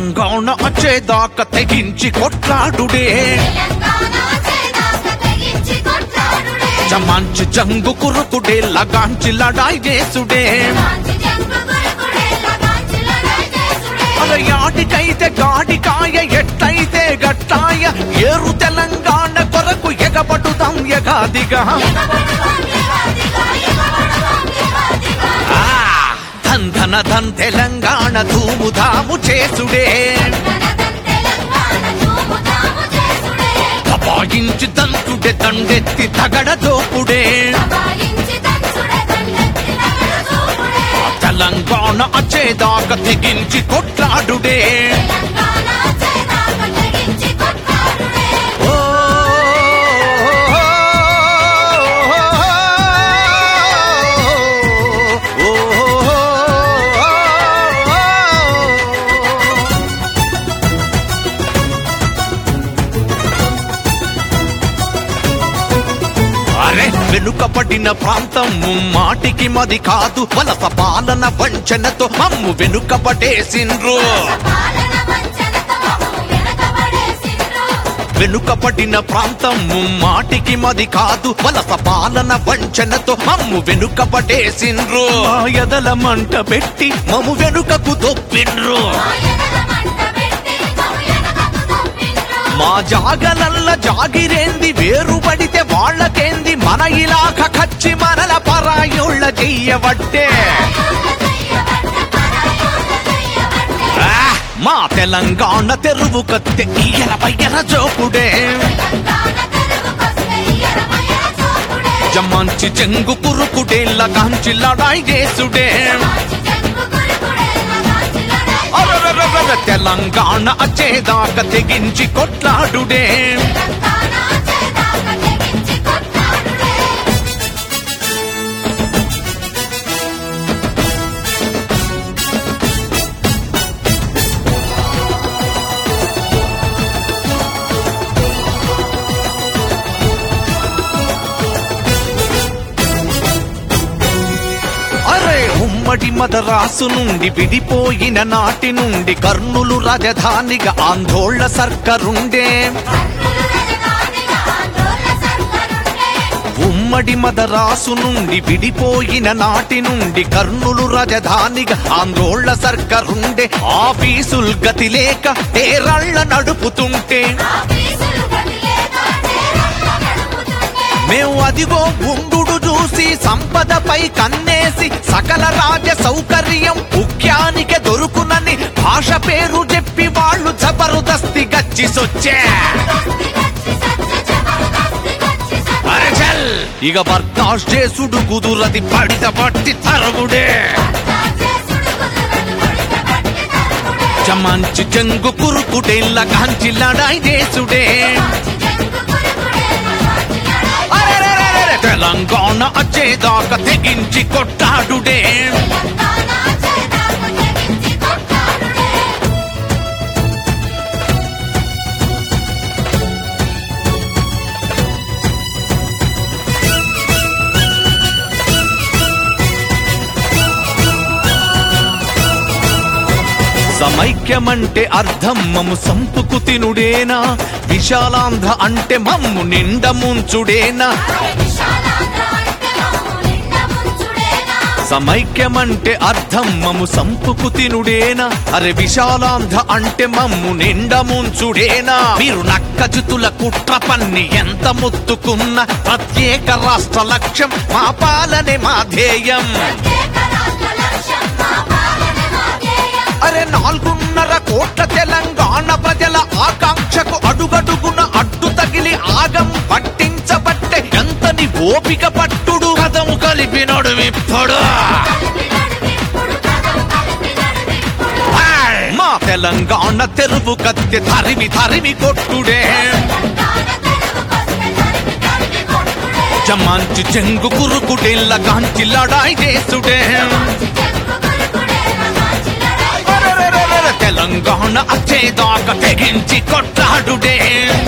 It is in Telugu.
తెలంగాణ వచ్చేదాకా తెగించి కొట్లాడుడే తెలంగాణ చేదాక తెగించి కొట్లాడుడే జమాంచి జంగు కురుకుడే లగాంచి లడాయి చేసుడే కాంచి జంగు గురుకుడే లగాంచి లడాయి చేసుడే అల యాటికైతే గాడికాయ ఎట్టయితే గట్టాయ ఏరు తెలంగాణ కొరకు ఎగబడుదాం ఎగాదిగా ఎగబడదాం ఎగాదిగా ఎగబడదాం ఎగాదిగా ఆ, ధన్ ధన ధన్ తెలంగాణ ధూముధాము చేసుడే ధనధన్ తెలంగాణ ధూముధాము చేసుడే దబాయించి దంతుడే దండెత్తి తగడ దోపుడే దబాయించి దంచుడే దండెత్తి నగర చూపుడే తెలంగాణ వచ్చేదాకా తెగించి కొట్లాడుడే తెలంగాణ చేదాక తెగించి కొట్లాడుడే ఓ, ఓ, ఓ, అరే వెనుకబడిన ప్రాంతం మాటికి మది కాదు వలస పాలన వంచనతో మమ్ము వెనుకబడేసిండ్రు పాలన వంచనతో మమ్ము వెనకబడేసిండ్రు వెనుకబడిన ప్రాంతం మాటికి మది కాదు వలస పాలన వంచనతో మమ్ము వెనుకబడేసిండ్రు మా ఎదల మంట పెట్టి మమ్ము వెనుకకు దొప్పిండ్రు ఆయనల మంట పెట్టి మమ్ము వెనకకు దొప్పిండ్రు మా జాగలల్ల జాగిరేంది వేరుపడితే వాళ్ళకేంది మన ఇలాక కచ్చి మనల పరాయుళ్ళ చెయ్యబట్టే పరాయోళ్ళ చెయ్యబట్ట పరాయోళ్ళ చెయ్యబట్ట ఆ, మా తెలంగాణ తెరువు కత్తె ఈయన పయ్యన జోకుడే తెలంగాణ తెలుగుకొస్తే ఎరమయ్య చూపుడే జమ్మంచి చెంగు కురుకుడే లగాంచి లడాయి చేసుడే కాంచి జంగు గురుకుడే లగాంచి లడాయి అరరరరర తెలంగాణ అచ్చేదాకా తెగించి కొట్లాడుడే తెలంగాణ చేదాక తెగించి కొట్లాడుడే అరే ఉమ్మడి మదరాసు నుండి విడిపోయిన నాటి నుండి కర్నూలు రాజధానిగా ఆందోళన సర్కరుండే కర్నూలు రాజధానిగా ఆందోళన సర్కారుండే ఉమ్మడి మదరాసు నుండి విడిపోయిన నాటి నుండి కర్నూలు రాజధానిగా ఆందోళన సర్కరుండే ఆఫీసుల్ గతి లేక తేరళ్ళ నడుపుతుంటే ఆఫీసులు గదిలేక నేరళ్ళ నడుపుతుండే మేము అదిగో గుండుడు చూసి సంపదపై కన్నేసి సకల రాజ్య సౌకర్యం ముఖ్యానికి దొరుకునని భాష పేరు చెప్పి వాళ్ళు జబరుదస్తి గచ్చి సొచ్చే దస్తి గచ్చి సత్య జబర్దస్తి గచ్చి సత్య అరే చల్ ఇక బర్దాష్ చేసుడు కుదురది పడిత పట్టి తరుగుడే చేసుడు కుదురదు పడిత పట్టి తరుగుడే చమంచి చెంగు కురుకుడే లగాంచి లడాయి చేసుడే కాంచి జంగు గురుకుడే లగాంచి లడాయి అరెరెరెరెరె, తెలంగాణ అచ్చేదాకా తెగించి కొట్టాడుడే తెలంగాణ చేదాక తెగించి కొట్లాడుడే సమైక్యమంటే అర్థం మమ్ము సంపుకు తినుడేనా విశాలాంధ్ర అంటే మమ్ము నిండ ముంచుడేనా విశాలాంధ్ర అంటే మమ్ము నిండ ముంచుడేనా సమైక్యమంటే అర్థం మమ్ము సంపుకు తినుడేనా అరే విశాలాంధ్ర అంటే మమ్ము నిండ ముంచుడేనా మీరు నక్కజుతుల కుట్ర పన్ని ఎంత ముత్తుకున్న ప్రత్యేక రాష్ట్ర లక్ష్యం మా పాలనే మా ధ్యేయం ప్రత్యేక రాష్ట్ర లక్ష్యం మా పాలన మా ధ్యేయం అరే నాలుగున్నర కోట్ల తెలంగాణ ప్రజల ఆకాంక్షకు అడుగడుగున అడ్డు తగిలి ఆగం పట్టించబట్టే ఎంతని ఓపిక పట్టుడు కథము కలిపినడు విప్పుడు కలిపి నడివిప్పుడు కథం కలిపి నడివిప్పుడు హాయ్! మా తెలంగాణ తెరువు కత్తి తరిమి తరిమి కొట్టుడే తెలంగాణ తెలుగుకొస్తే తరిమి తరిమి కొట్టుడే జమాంచి చెంగు కురుకుడేళ్ళ కాంచి లడాయి చేసుడే కాంచి జంగు గురుకుడే లగాంచి లడాయి అరెరెరెరెరె! తెలంగాణ అచ్చేదాకా తెగించి కొట్లాడుడే